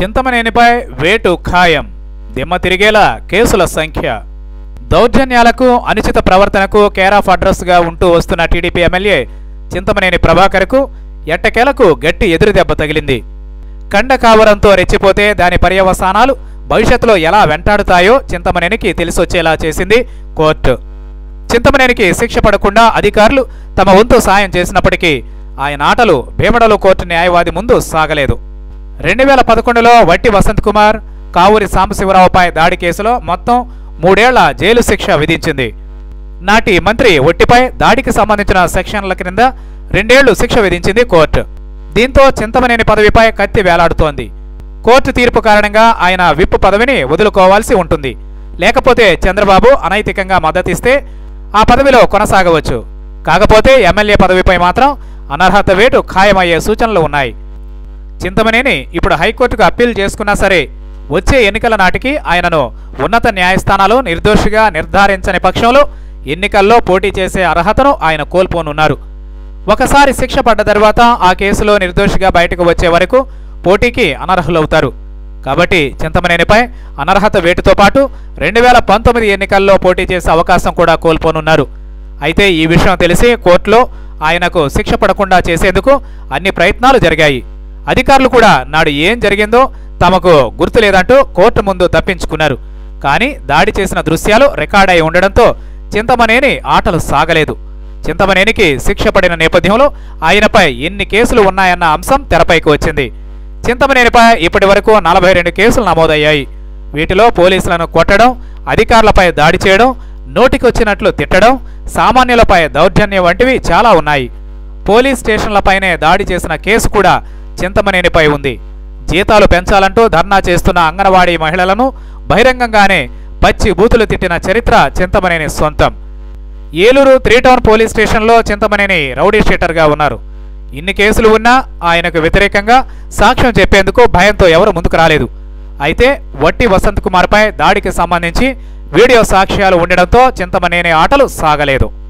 చింతమనేనిపై వేటు ఖాయం దిమ్మ తిరిగేలా కేసుల సంఖ్య దౌర్జన్యాలకు అనుచిత ప్రవర్తనకు కేర్ ఆఫ్ అడ్రస్గా ఉంటూ వస్తున్న టీడీపీ ఎమ్మెల్యే చింతమనేని ప్రభాకర్కు ఎట్టకేలకు గట్టి ఎదురుదెబ్బ తగిలింది కండ కావరంతో రెచ్చిపోతే దాని పర్యవసానాలు భవిష్యత్తులో ఎలా వెంటాడుతాయో చింతమనేనికి తెలిసొచ్చేలా చేసింది కోర్టు చింతమనేనికి శిక్ష పడకుండా అధికారులు తమ వంతు సాయం చేసినప్పటికీ ఆయన ఆటలు భీమడలో కోర్టు న్యాయవాది ముందు సాగలేదు రెండు వేల పదకొండులో వట్టి వసంత్ కుమార్ కావూరి సాంబశివరావుపై దాడి కేసులో మొత్తం మూడేళ్ల జైలు శిక్ష విధించింది నాటి మంత్రి ఒట్టిపై దాడికి సంబంధించిన సెక్షన్ల క్రింద రెండేళ్లు శిక్ష విధించింది కోర్టు దీంతో చింతమనేని పదవిపై కత్తి వేలాడుతోంది కోర్టు తీర్పు కారణంగా ఆయన విప్ పదవిని వదులుకోవాల్సి ఉంటుంది లేకపోతే చంద్రబాబు అనైతికంగా మద్దతిస్తే ఆ పదవిలో కొనసాగవచ్చు కాకపోతే ఎమ్మెల్యే పదవిపై మాత్రం అనర్హత వేటు ఖాయమయ్యే సూచనలు ఉన్నాయి చింతమనేని ఇప్పుడు హైకోర్టుకు అప్పీల్ చేసుకున్నా సరే వచ్చే ఎన్నికల నాటికి ఆయనను ఉన్నత న్యాయస్థానాలు నిర్దోషిగా నిర్ధారించని పక్షంలో ఎన్నికల్లో పోటీ చేసే అర్హతను ఆయన కోల్పోనున్నారు ఒకసారి శిక్ష పడ్డ తర్వాత ఆ కేసులో నిర్దోషిగా బయటకు వచ్చే వరకు పోటీకి అనర్హులవుతారు కాబట్టి చింతమనేనిపై అనర్హత వేటుతో పాటు రెండు వేల పంతొమ్మిది ఎన్నికల్లో పోటీ చేసే అవకాశం కూడా కోల్పోనున్నారు అయితే ఈ విషయం తెలిసి కోర్టులో ఆయనకు శిక్ష పడకుండా చేసేందుకు అన్ని ప్రయత్నాలు జరిగాయి అధికారులు కూడా నాడు ఏం జరిగిందో తమకు గుర్తు లేదంటూ కోర్టు ముందు తప్పించుకున్నారు కానీ దాడి చేసిన దృశ్యాలు రికార్డై ఉండడంతో చింతమనేని ఆటలు సాగలేదు చింతమనేనికి శిక్ష పడిన నేపథ్యంలో ఆయనపై ఎన్ని కేసులు ఉన్నాయన్న అంశం తెరపైకి వచ్చింది చింతమనేనిపై ఇప్పటి వరకు నలభై రెండు కేసులు నమోదయ్యాయి వీటిలో పోలీసులను కొట్టడం అధికారులపై దాడి చేయడం నోటికొచ్చినట్లు తిట్టడం సామాన్యులపై దౌర్జన్యం వంటివి చాలా ఉన్నాయి పోలీస్ స్టేషన్లపైనే దాడి చేసిన కేసు కూడా చింతమనేనిపై ఉంది జీతాలు పెంచాలంటూ ధర్నా చేస్తున్న అంగన్వాడీ మహిళలను బహిరంగంగానే పచ్చి బూతులు తిట్టిన చరిత్ర చింతమనేని సొంతం ఏలూరు త్రీ టౌన్ పోలీస్ స్టేషన్లో చింతమనేని రౌడీ షీటర్గా ఉన్నారు ఇన్ని కేసులు ఉన్నా ఆయనకు వ్యతిరేకంగా సాక్ష్యం చెప్పేందుకు భయంతో ఎవరు ముందుకు రాలేదు అయితే వట్టి వసంత్ కుమార్పై దాడికి సంబంధించి వీడియో సాక్ష్యాలు ఉండడంతో చింతమనేని ఆటలు సాగలేదు